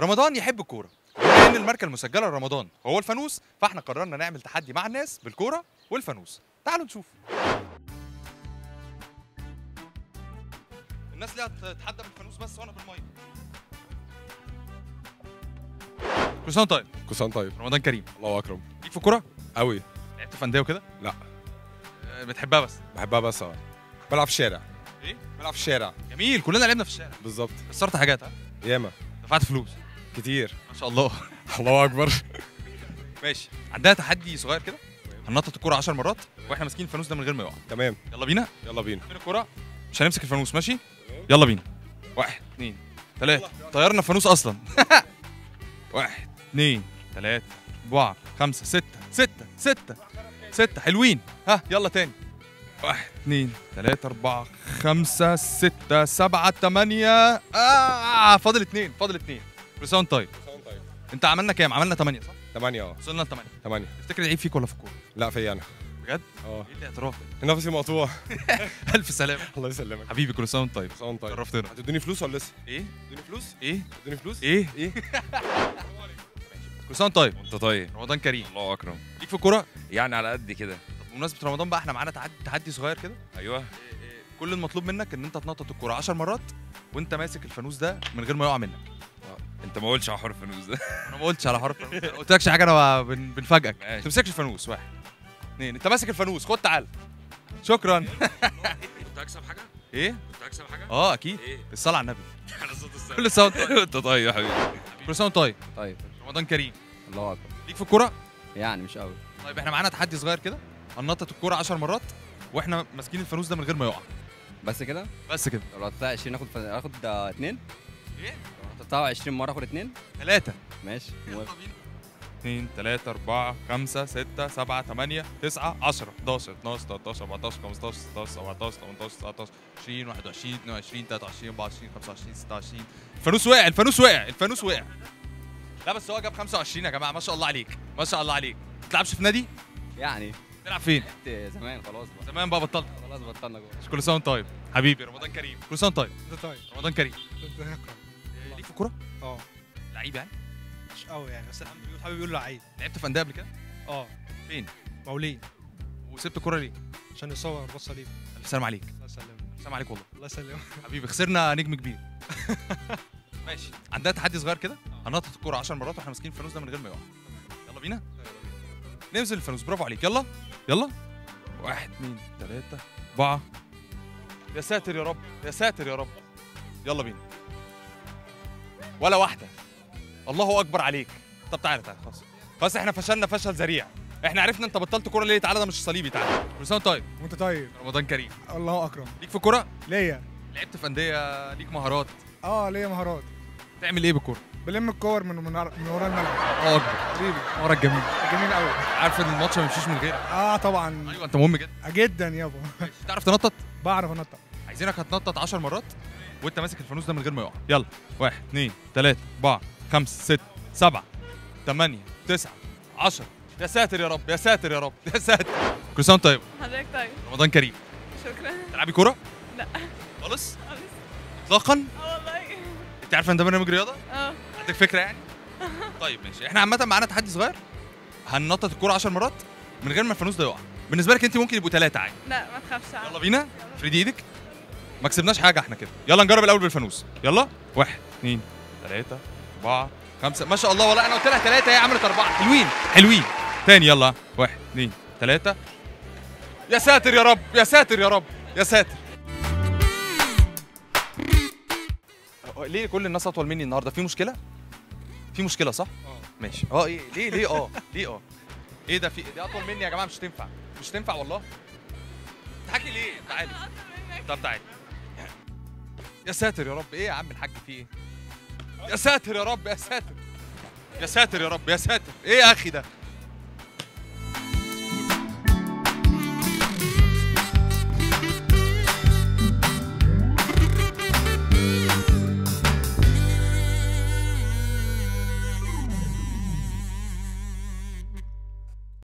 رمضان يحب الكوره بما ان الماركه المسجله لرمضان هو الفانوس فاحنا قررنا نعمل تحدي مع الناس بالكوره والفانوس تعالوا نشوف الناس ليها تتحدى بالفانوس بس وانا بالميه كل سنه وأنت طيب كل سنه طيب رمضان كريم الله اكرم ليك في الكوره قوي لعبت في انديه وكده لا. آه، بتحبها بس بحبها بس اه بلعب في الشارع ايه بلعب في الشارع جميل كلنا لعبنا في الشارع بالظبط كسرت حاجات ها ياما دفعت فلوس كتير ما شاء الله الله اكبر ماشي عندها تحدي صغير كده هننطط الكوره 10 مرات واحنا ماسكين الفانوس ده من غير ما يقع تمام يلا بينا يلا بينا فين الكوره مش هنمسك الفانوس ماشي يلا بينا واحد اثنين ثلاثة طيرنا الفانوس اصلا واحد اثنين ثلاثة أربعة خمسة ستة ستة ستة ستة حلوين ها يلا تاني واحد اثنين ثلاثة أربعة خمسة ستة سبعة ثمانية آه فاضل اثنين فاضل اثنين كل سنة وأنت طيب أنت عملنا كام؟ عملنا ثمانية صح؟ 8 اه وصلنا لثمانية 8 تفتكر العيب فيك ولا في الكورة؟ لا في انا بجد؟ اه ايه الاعتراف ده؟ نفسي مقطوع ألف سلامة الله يسلمك حبيبي كل سنة وأنت طيب كل سنه وأنت طيب شرفتنا هتدوني فلوس ولا لسه ايه؟ تدوني فلوس ايه؟ تدوني فلوس ايه؟ ايه كل سنة وأنت طيب انت طيب رمضان كريم الله اكرم ليك في الكورة؟ يعني على قد كده طب بمناسبة رمضان بقى احنا معانا تحدي تحدي صغير كده ايوه كل المطلوب منك ان انت تنطط الكورة 10 مرات وانت ماسك الفانوس ده من غير ما يقع منك انت ما قلتش على حوار الفانوس ده انا ما قلتش على حوار الفانوس أنا ما قلتلكش حاجه انا بن- بنفاجئك ما ماشي. تمسكش الفانوس واحد اثنين انت ماسك الفانوس خد تعال شكرا كنت هكسب حاجه ايه كنت هكسب حاجه اه اكيد ايه الصلاه على النبي على صوت السلام كل سنه وانت طيب انت طيب يا حبيبي كل سنه وانت طيب طيب رمضان كريم الله اكبر ليك في الكوره يعني مش قوي طيب احنا معانا تحدي صغير كده هننطط الكوره 10 مرات واحنا ماسكين الفانوس ده من غير ما يقع بس كده بس كده لو قطعت 20 اخد اخد آه، اتنين ايه لو قطعت 20 مره اخد اتنين ثلاثه ماشي موافق. اثنين ثلاثة أربعة خمسة ستة سبعة ثمانية تسعة عشرة 11 12 13 14 15 16 17 18 19 20 21 22 23 24 25 26 الفانوس وقع الفانوس وقع الفانوس وقع لا بس هو جاب 25 يا جماعة ما شاء الله عليك ما شاء الله عليك ما بتلعبش في نادي؟ يعني تلعب فين؟ لعبت زمان خلاص بقى زمان بقى بطلت خلاص بطلنا جوه كل سنة وانت طيب حبيبي رمضان كريم كل سنة وانت طيب انت طيب رمضان كريم انت هكرم إيه، ليك في الكورة؟ اه لعيب يعني مش قوي يعني بس الحمد لله صحابي بيقولوا لعيب لعبت في أندية قبل كده؟ اه فين؟ مولين وسبت الكورة ليه؟ عشان يصور بص صليب ألف سلام عليك الله يسلمك سلام عليك والله الله يسلمك حبيبي خسرنا نجم كبير ماشي عندها تحدي صغير كده هننطط الكوره 10 مرات واحنا ماسكين الفانوس ده من غير ما يقع يلا بينا ننزل الفانوس برافو عليك يلا يلا واحد اثنين ثلاثة أربعة يا ساتر يا رب يا ساتر يا رب يلا بينا ولا واحدة الله أكبر عليك طب تعالى تعالى خلاص خلاص احنا فشلنا فشل ذريع احنا عرفنا انت بطلت كوره ليه تعالى ده مش صليبي تعالى كل سنه وأنت طيب وانت طيب رمضان كريم الله اكرم ليك في الكوره ليا لعبت في انديه ليك مهارات اه ليا مهارات تعمل ايه بالكوره بلم الكور من من, من ورا الملعب اه اكبر حبيبي مهارات جميل جميل قوي عارف ان الماتش ما يمشيش من غيرك اه طبعا ايوه انت مهم جدا جدا يابا تعرف تنطط بعرف انطق عايزينك هتنطط 10 مرات وانت ماسك الفانوس ده من غير ما يقع يلا واحد اثنين ثلاثة أربعة خمسة ستة سبعة ثمانية تسعة 10 يا ساتر يا رب يا ساتر يا رب يا ساتر كل سنة وأنت طيب حضرتك طيب رمضان كريم شكرا تلعبي كورة؟ لا. خالص؟ خالص اطلاقا؟ اه والله انت عارفه ان ده برنامج رياضة؟ اه عندك فكرة يعني؟ طيب ماشي احنا عامة معانا تحدي صغير هننطط الكورة 10 مرات من غير ما الفانوس ده يقع بالنسبة لك انت ممكن يبقوا ثلاثة عادي لا ما تخافش يلا بينا افردي ايدك ما كسبناش حاجه احنا كده يلا نجرب الاول بالفانوس يلا واحد اثنين ثلاثة أربعة خمسة ما شاء الله والله أنا قلت لها ثلاثة هي عملت أربعة حلوين حلوين تاني يلا واحد اثنين ثلاثة يا ساتر يا رب يا ساتر يا رب يا ساتر هو ليه كل الناس أطول مني النهاردة في مشكلة؟ في مشكلة صح؟ اه ماشي اه ايه ليه ليه اه ليه اه ايه ده في دي اطول مني يا جماعه مش تنفع مش تنفع والله تضحكي ليه تعالي طب تعالي يا ساتر يا رب ايه يا عم الحاج في ايه يا ساتر يا رب يا ساتر يا ساتر يا رب يا ساتر ايه يا اخي ده